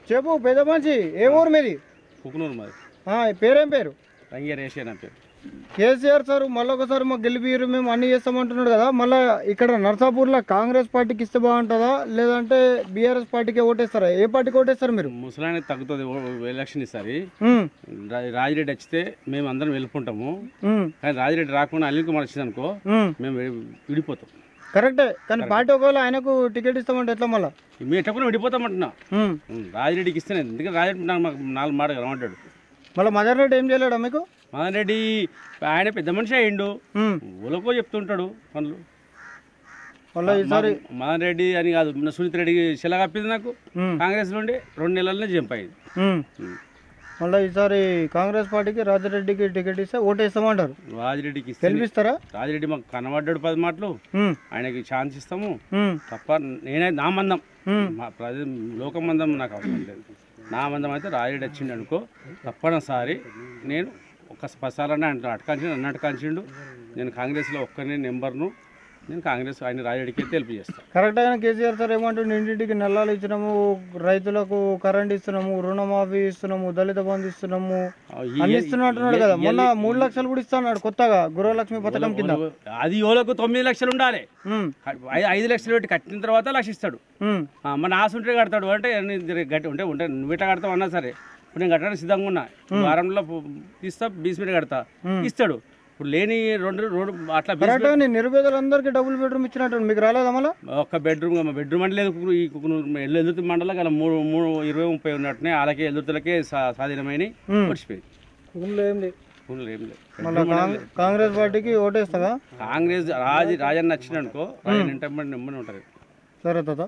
చెప్పు పెద్ద మనిషి ఏ ఊరు మీది కుకునూరు మరి ఆ, పేరేం పేరు రంగేర్ ఏషియా నా పేరు కేసీఆర్ సార్ మళ్ళీ ఒకసారి మాకు గెలిపిరు మేము అన్ని చేస్తామంటున్నాడు కదా మళ్ళీ ఇక్కడ నర్సాపూర్లో కాంగ్రెస్ పార్టీకి ఇస్తే బాగుంటుందా లేదంటే బీఆర్ఎస్ పార్టీకే ఓటేస్తారా ఏ పార్టీకి ఓటేస్తారు మీరు ముసలానికి తగ్గుతుంది ఓ- ఎలక్షన్ ఈసారి ఉమ్, రా- రాజిరెడ్డి వచ్చితే మేము అందరం వెళ్ళుకుంటాము ఉమ్, కానీ రాజిరెడ్డి రాకుండా అనిల్ కుమార్ వచ్చింది అనుకో ఉమ్. మేము విడి- విడిపోతాం కరెక్టే కానీ పార్టీ ఒకవేళ ఆయనకు టికెట్ ఇస్తామంటే ఎట్లా మళ్ళా మేము ఎట్టకుండా విడిపోతాం అంటున్నా ఉమ్. ఉం, రాజిరెడ్డికి ఇస్తేనే ఎందుకంటే రాజిరెడ్డి నాకు మాకు నాలుగు మాట కనబడ్డాడు మళ్ళీ మదర్ రెడ్డి ఏం చేయలేడా మీకు మదన్ రెడ్డి ఆయన పెద్ద మనిషి అయ్యిండు ఉమ్. ఊలకో చెప్తుంటాడు పనులు మళ్ళీ ఈసారి మదన్ రెడ్డి అని కాదు మన సునీత రెడ్డి శిల కప్పింది నాకు ఉమ్, కాంగ్రెస్ నుండి రెండు నెలలనే జంప్ అయింది ఉమ్. ఉం. మళ్ళీ ఈసారి కాంగ్రెస్ పార్టీకి రాజారెడ్డికి టికెట్ ఇస్తే ఓటేస్తామంటారు రాజిరెడ్డికి ఇస్తే గెలిపిస్తారా రాజిరెడ్డి మాకు కనబడ్డాడు పది మాటలు ఉమ్, ఆయనకి ఛాన్స్ ఇస్తాము ఉమ్, తప్ప నేనే నా మందం ఉమ్. మా ప్రజ లోక మందం నాకు అవసరం లేదు నా మందం అయితే రాజిరెడ్డి వచ్చిండు అనుకో తప్పనిసరి నేను ఒక పసాలనే అంట అటకాల్చిండు నన్ను అటకాల్చిండు నేను కాంగ్రెస్లో ఒక్కనే నెంబర్ను నేను కాంగ్రెస్ ఆయన రాజిరెడ్డికి తెలిపి చేస్తాను కరెక్ట్గా కేసీఆర్ సార్ ఏమంటుండే ఇంటింటికి నల్లాలు ఇచ్చినాము రైతులకు కరెంట్ ఇస్తున్నాము రుణమాఫీ ఇస్తున్నాము దళిత బంధు ఇస్తున్నాము అన్ని ఇస్తున్నట్టున్నాడు కదా మొన్న మూడు లక్షలు కూడా ఇస్తున్నాడు కొత్తగా గృహలక్ష్మి పథకం కింద అది ఎవలకు తొమ్మిది లక్షలు ఉండాలి ఉమ్, ఐ- ఐదు లక్షలు పెట్టి కట్టిన తర్వాత లక్ష ఇస్తాడు ఉమ్, ఆ, మన ఆశ ఉంటే కడతాడు అంటే నేను జర గట్టి ఉంటే ఉంటే నువ్వు ఇట్లా కడతావు అన్నా సరే ఇప్పుడు నేను కట్టడానికి సిద్ధంగా ఉన్నా వారంలో పు- తీస్తా బీస్ మీద కడతా ఇస్తాడు ఇప్పుడు లేని రెండు రెండు అట్లా బీస్ కరెక్ట్గా నేను నిరుపేదలందరికీ డబుల్ బెడ్రూమ్ ఇచ్చినట్టు మీకు రాలేదా మళ్ళా ఒక్క బెడ్రూమ్ బెడ్రూమ్ అంటే లేదు కుకురు- ఈ కుకునూరు ఎల్లు ఎల్లుతి మండలం గల మూడు మూడు ఇరవై ముప్పై ఉన్నట్టునే వాళ్ళకి ఎల్లుతులకే సా- స్వాధీనమైన వచ్చిపోయింది కుటుంబంలో ఏం లేదు ఊళ్ళో ఏం లేదు మళ్ళీ కాంగ్- కాంగ్రెస్ పార్టీకి ఓటేస్తావా కాంగ్రెస్ రాజు రాజన్న వచ్చిండు అనుకో రాజన్న ఇంటర్మీడియట్ నెమ్మది ఉంటారు సరే తాత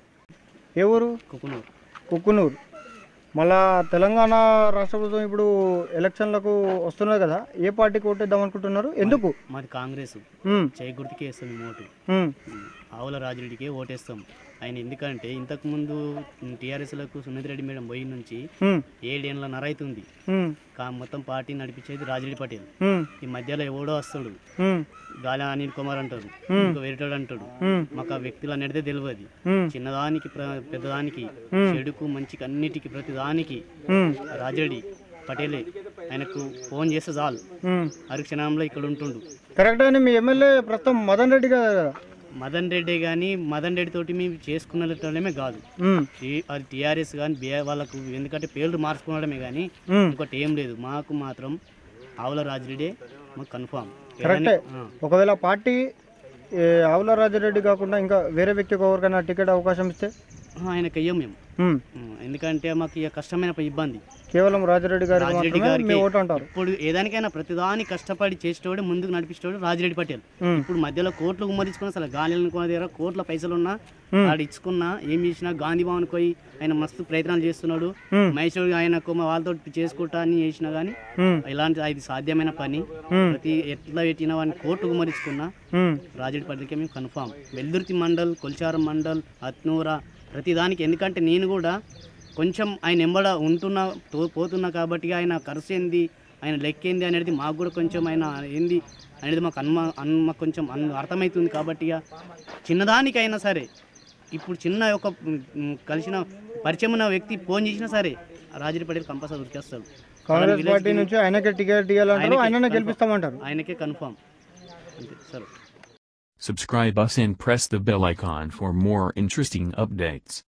ఏ ఊరు కుకునూరు కుక్కునూరు మళ్ళా తెలంగాణ రాష్ట్ర ప్రభుత్వం ఇప్పుడు ఎలక్షన్లకు వస్తున్నారు కదా ఏ పార్టీకి ఓటేద్దాం అనుకుంటున్నారు ఎందుకు మాది కాంగ్రెస్ ఉమ్, చేయి గుర్తుకే వేస్తాం మేము ఓటు ఉమ్, ఆవుల రాజురెడ్డికి ఓటేస్తాం ఆయన ఎందుకంటే ఇంతకుముందు టీఆర్ఎస్లకు సునీత రెడ్డి మేడం పోయి నుంచి ఉమ్, ఏడేళ్ళ నరైతుంది ఉమ్, కా మొత్తం పార్టీ నడిపించేది రాజిరెడ్డి పటేల్ ఉమ్, ఈ మధ్యలో ఎవడో వస్తాడు ఉమ్, గాలి అనిల్ కుమార్ అంటాడు ఇంకో వేరేటాడు అంటాడు ఉమ్, మాకు ఆ వ్యక్తులు అనేది తెలియదు ఉమ్, చిన్నదానికి ప్ర- పెద్దదానికి చెడుకు మంచికి అన్నిటికీ ప్రతి దానికి ఉమ్, రాజిరెడ్డి పటేలే ఆయనకు ఫోన్ చేస్తే చాలు ఉమ్. అరక్షణంలో ఇక్కడ ఉంటుండు కరెక్ట్ అని మీ ఎమ్మెల్యే ప్రస్తుతం మదన్ రెడ్డి గారు కదా మదన్ రెడ్డి కానీ మదన్ రెడ్డి తోటి మేము చేసుకున్నటమే కాదు ఉమ్, టీ- అది టీఆర్ఎస్ కానీ బిఆర్ వాళ్ళకు ఎందుకంటే పేర్లు మార్చుకోవడమే కానీ ఉమ్. ఇంకోటి ఏం లేదు మాకు మాత్రం ఆవుల రాజిరెడ్డే మాకు కన్ఫామ్ కరెక్టే ఒకవేళ పార్టీ ఏ, ఆవుల రాజారెడ్డి కాకుండా ఇంకా వేరే వ్యక్తికి ఎవరికైనా టికెట్ అవకాశం ఇస్తే ఆయనకి అయ్యాం మేము ఉమ్, ఉం, ఎందుకంటే మాకు ఇక కష్టమైన ప- ఇబ్బంది కేవలం రాజారెడ్డి గారికి రాజిరెడ్డి మాత్రమే మీ గారికి ఓటు అంటారు ఇప్పుడు ఏదానికైనా ప్రతిదాని కష్టపడి చేసేటోడు ముందుకు నడిపించేటోడు రాజిరెడ్డి పటేల్ ఉమ్. ఇప్పుడు మధ్యలో కోట్లు గుమ్మరించుకున్న అసలు గాలి అనుకున్న దగ్గర కోట్ల పైసలు ఉన్నా వాడు ఇచ్చుకున్నా ఏం చేసినా గాంధీ భవన్ పోయి ఆయన మస్తు ప్రయత్నాలు చేస్తున్నాడు ఉమ్. మహేశ్వరి ఆయన కుమ వాళ్ళతో చేసుకుంటా అని చేసినా కానీ ఉమ్, ఇలాంటి అది సాధ్యమైన పని ఉమ్. ప్రతి ఎట్లా పెట్టినా వాడిని కోర్టు గుమ్మరించుకున్నా ఉమ్, రాజెడ్ పత్రిక మేము కన్ఫామ్ వెల్దుర్తి మండల్ కొల్చారం మండల్ అత్నూర ప్రతి దానికి ఎందుకంటే నేను కూడా కొంచెం ఆయన ఎంబడ ఉంటున్నా తో పోతున్నా కాబట్టి ఆయన ఖర్చు ఏంది ఆయన లెక్క ఏంది అనేది మాకు కూడా కొంచెం ఆయన ఏంది అనేది మాకు అన్మ అన్మ కొంచెం అన్ అర్థమవుతుంది కాబట్టి ఇక చిన్నదానికైనా సరే ఇప్పుడు చిన్న ఒక మ్, కలిసిన పరిచయం ఉన్న వ్యక్తి ఫోన్ చేసినా సరే రాజరెడ్డి పటేల్ కంపల్సరీ ఉరికేస్తాడు కాంగ్రెస్ పార్టీ నుంచి ఆయనకే టికెట్ ఇవ్వాలంటారు ఆయనకే ఆయననే confirm. గెలిపిస్తామంటారు ఆయనకే కన్ఫామ్ అంతే సరే Subscribe us and press the bell icon for more interesting updates.